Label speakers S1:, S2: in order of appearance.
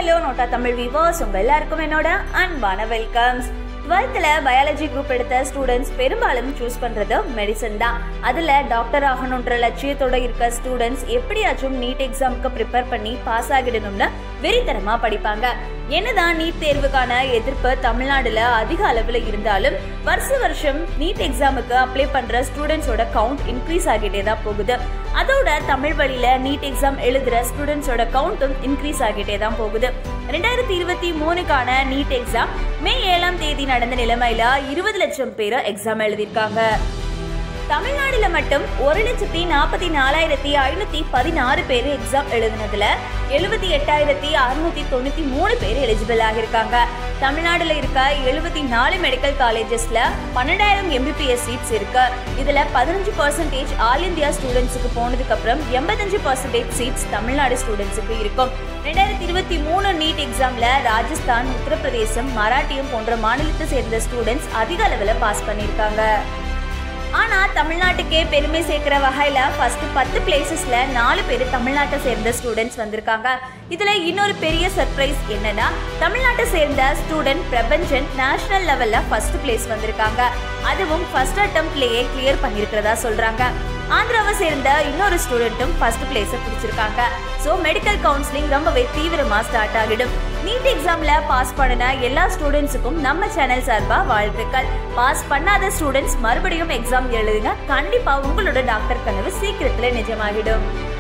S1: hello NOTA Tamil viewers உங்க எல்லாருக்கும் என்னோட அன்பான வெல்கம்ஸ் டுவெல்த்தில் பயாலஜி குரூப் எடுத்த ஸ்டூடெண்ட்ஸ் பெரும்பாலும் சூஸ் பண்ணுறது மெடிசன் தான் அதில் டாக்டர் ஆகணுன்ற லட்சியத்தோட இருக்க ஸ்டூடெண்ட்ஸ் எப்படியாச்சும் நீட் எக்ஸாமுக்கு ப்ரிப்பேர் பண்ணி பாஸ் ஆகிடணும்னு வெறித்தனமாக படிப்பாங்க என்னதான் நீட் தேர்வுக்கான எதிர்ப்பு தமிழ்நாடுல அதிக அளவில் இருந்தாலும் வருஷ வருஷம் நீட் எக்ஸாமுக்கு அப்ளை பண்ற ஸ்டூடெண்ட்ஸோட கவுண்ட் இன்க்ரீஸ் ஆகிட்டே தான் போகுது அதோட தமிழ் வழியில நீட் எக்ஸாம் எழுதுற ஸ்டூடெண்ட்ஸோட கவுண்ட்டும் இன்க்ரீஸ் ஆகிட்டே தான் போகுது ரெண்டாயிரத்தி இருபத்தி மூணுக்கான நீட் எக்ஸாம் மே ஏழாம் தேதி நடந்த நிலைமையில இருபது லட்சம் பேர் எக்ஸாம் எழுதியிருக்காங்க தமிழ்நாடுல மட்டும் ஒரு லட்சத்தி நாற்பத்தி நாலாயிரத்தி ஐநூத்தி பதினாறு பேர் எக்ஸாம் எழுதினதுல எழுபத்தி எட்டாயிரத்தி அறுநூத்தி தொண்ணூத்தி மூணு பேர் எலிஜிபிள் ஆகியிருக்காங்க தமிழ்நாடுல இருக்க எழுபத்தி நாலு மெடிக்கல் காலேஜஸ்ல பன்னெண்டாயிரம் எம்பிபிஎஸ் சீட்ஸ் இருக்கு இதுல பதினஞ்சு பர்சன்டேஜ் ஆல் இந்தியா ஸ்டூடெண்ட்ஸுக்கு போனதுக்கு அப்புறம் எண்பத்தஞ்சு பர்சன்டேஜ் சீட்ஸ் தமிழ்நாடு ஸ்டூடெண்ட்ஸுக்கு இருக்கும் ரெண்டாயிரத்தி இருபத்தி மூணு நீட் எக்ஸாம்ல ராஜஸ்தான் உத்தரப்பிரதேசம் மராட்டியம் போன்ற மாநிலத்தை சேர்ந்த ஸ்டூடெண்ட்ஸ் அதிக அளவில் பாஸ் பண்ணியிருக்காங்க ஆனா தமிழ்நாட்டுக்கே பெருமை சேர்க்கிற வகையில ஃபர்ஸ்ட் பத்து பிளேசஸ்ல நாலு பேர் தமிழ்நாட்டை சேர்ந்த ஸ்டூடெண்ட்ஸ் வந்திருக்காங்க இதுல இன்னொரு பெரிய சர்ப்ரைஸ் என்னன்னா தமிழ்நாட்டை சேர்ந்த ஸ்டூடெண்ட் பிரபஞ்சன் நேஷனல் லெவல்ல ஃபர்ஸ்ட் பிளேஸ் வந்திருக்காங்க அதுவும் ஃபர்ஸ்ட் அட்டம்ப்ட்லயே கிளியர் பண்ணியிருக்கிறதா சொல்றாங்க ஆந்திராவை சேர்ந்த இன்னொரு ஸ்டூடெண்ட்டும் ஃபர்ஸ்ட் பிளேஸை பிடிச்சிருக்காங்க ஸோ மெடிக்கல் கவுன்சிலிங் ரொம்பவே தீவிரமா ஸ்டார்ட் ஆகிடும் நீட் எக்ஸாம்ல பாஸ் பண்ணின எல்லா ஸ்டூடெண்ட்ஸுக்கும் நம்ம சேனல் சார்பா வாழ்த்துக்கள் பாஸ் பண்ணாத ஸ்டூடெண்ட்ஸ் மறுபடியும் எக்ஸாம் எழுதுங்க கண்டிப்பா உங்களோட டாக்டர் கனவு சீக்கிரத்துல நிஜமாகிடும்